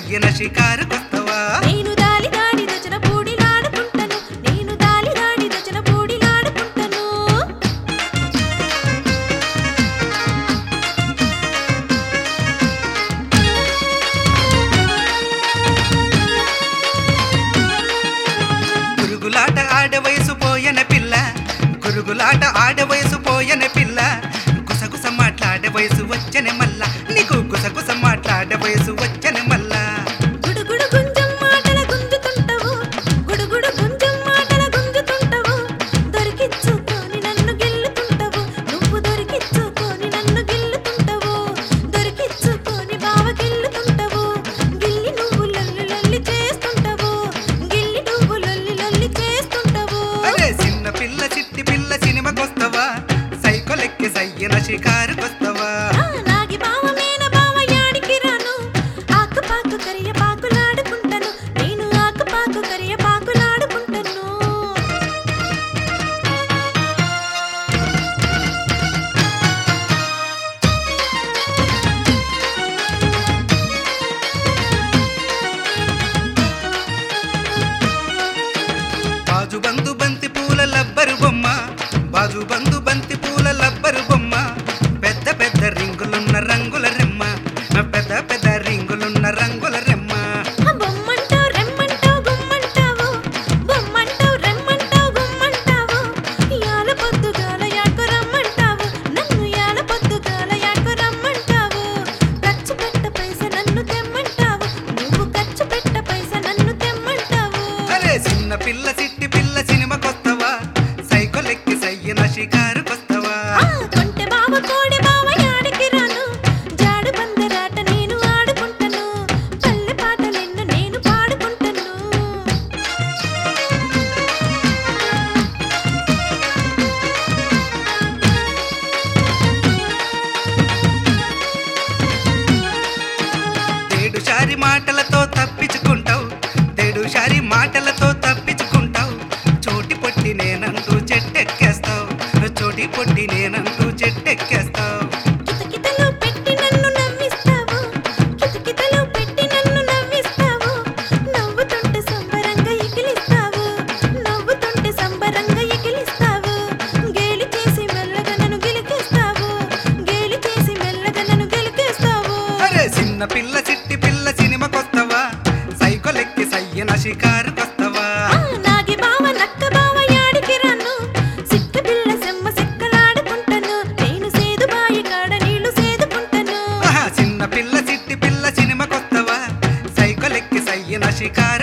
సయ్యన షికారుకొస్తవా నేను దాలి దాడి దచన పూడిలాడుకుంటను నేను దాలి దాడి దచన పూడిలాడుకుంటను గురుగులాట ఆడ వయసు పోయన పిల్ల గురుగులాట ఆడ వయసు పోయన పిల్ల గుసగుస మాట్లాడే వయసు వచ్చనే మల్లా నీకు గుసగుస మాట్లాడే వయసు వచ్చనే మల్లా గుడుగుడు గుంజం మాటల గుంజుతుంటవు గుడుగుడు గుంజం మాటల గుంజుతుంటవు దొరికిచ్చుకొని నన్ను గిల్లుతుంటవు నువ్వు దొరికిచ్చుకొని నన్ను గిల్లుతుంటవు దొరికిచ్చుకొని బావ గిల్లుతుంటవు గిల్లి నువ్వు లొల్లి లొల్లి చేస్తుంటవు గిల్లి నువ్వు లొల్లి లొల్లి చేస్తుంటవు అరే చిన్న పిల్ల చిట్టి పిల్ల సినిమాకొస్తవా సైకోలెక్కి సయ్యన షికారుకొస్తవా ఆ నాగి బావ మీన బావ యాడికి రాను ఆకుపాకు కరియ పాకులాడుకుంటాను నేను ఆకుపాకు కరియ పాకులాడుకుంటాను బాజు బందు బంతి పూల లబ్బరు బొమ్మ బాజు బందు బంతి పూల లబ్బరు బొమ్మ పెద్ద పెద్ద రింగులున్న రంగుల రెమ్మ పెద్ద పెద్ద రింగులున్న రంగుల రెమ్మ ఆ బొమ్మంటావు రెమ్మంటావు గుమ్మంటావు బొమ్మంటావు రెమ్మంటావు గుమ్మంటావు యాల పొద్దుగాల యాడ్కు రమ్మంటావు నన్ను యాల పొద్దుగాల యాడ్కు రమ్మంటావు ఖర్చు పెట్ట పైస నన్ను తెమ్మంటావు నువ్వు ఖర్చు పెట్ట పైస నన్ను తెమ్మంటావు అరే చిన్న పిల్ల చిట్టి పిల్ల సినిమాకొస్తవా సైకోలెక్కి సయ్యన షికారుకొస్తవా ఆ కొంటె బావ కోడి బావ యాడికి రాను జాడు బందరాట నేను ఆడుకుంటాను పల్లె పాటలెన్నో నేను పాడుకుంటాను తేడు శారి మాటలతో తప్పించుకుంటావు తేడు శారి మాటలతో తప్పించుకుంటావు చోటి పొట్టి నేనంటూ చెట్టెక్కేస్తావు చోటి పొట్టి నేనంటూ చెట్టెక్కేస్తావు కితకితలు పెట్టి నన్ను నవ్విస్తావు కితకితలు పెట్టి నన్ను నవ్విస్తావు నవ్వుతుంటే సంబరంగా ఎగిలిస్తావు నవ్వుతుంటే సంబరంగా ఎగిలిస్తావు గేలి చేసి మెల్లగా నన్ను గెలికేస్తావు గేలి చేసి మెల్లగా నన్ను గెలికేస్తావు అరే చిన్న పిల్ల చిట్టి పిల్ల సినిమాకొస్తవా సైకోలెక్కి సయ్యన షికారుకొస్తవా ఆ నాగి బావ నక్క బావ యాడికి రాను సిక్క పిల్ల సెమ్మ సిక్కలాడుకుంటాను నేను సేదు బాయి కాడ నీళ్లు సేదుకుంటాను ఆహా, చిన్న పిల్ల చిట్టి పిల్ల సినిమాకొస్తవా సైకోలెక్కి సయ్యన షికారు